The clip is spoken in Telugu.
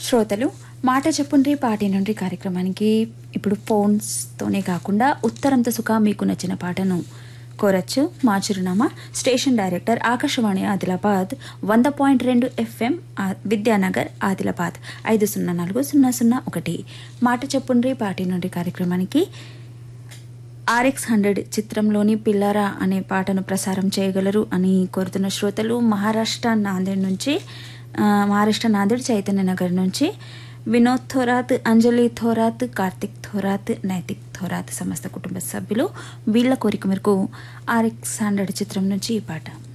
శ్రోతలు మాట చెప్పుండ్రి పాటి నుండి కార్యక్రమానికి ఇప్పుడు ఫోన్స్తోనే కాకుండా ఉత్తరంతో సుఖ మీకు నచ్చిన పాటను కోరచ్చు మా చిరునామా స్టేషన్ డైరెక్టర్ ఆకాశవాణి ఆదిలాబాద్ వంద పాయింట్ రెండు ఎఫ్ఎం ఆ- విద్యానగర్ ఆదిలాబాద్ ఐదు సున్నా నాలుగు సున్నా సున్నా ఒకటి మాట చెప్పుండ్రి పాటి నుండి కార్యక్రమానికి ఆర్ఎక్స్ హండ్రెడ్ చిత్రంలోని పిల్లరా అనే పాటను ప్రసారం చేయగలరు అని కోరుతున్న శ్రోతలు మహారాష్ట్ర నాందేడ్ నుంచి ఆ, మహారాష్ట్ర నాందేడ్ చైతన్య నగర్ నుంచి వినోద్ థోరాత్ అంజలి థోరాత్ కార్తిక్ థోరాత్ నైతిక్ థోరాత్ సమస్త కుటుంబ సభ్యులు వీళ్ళ కోరిక మేరకు ఆర్ఎక్స్ హండ్రెడ్ చిత్రం నుంచి ఈ పాట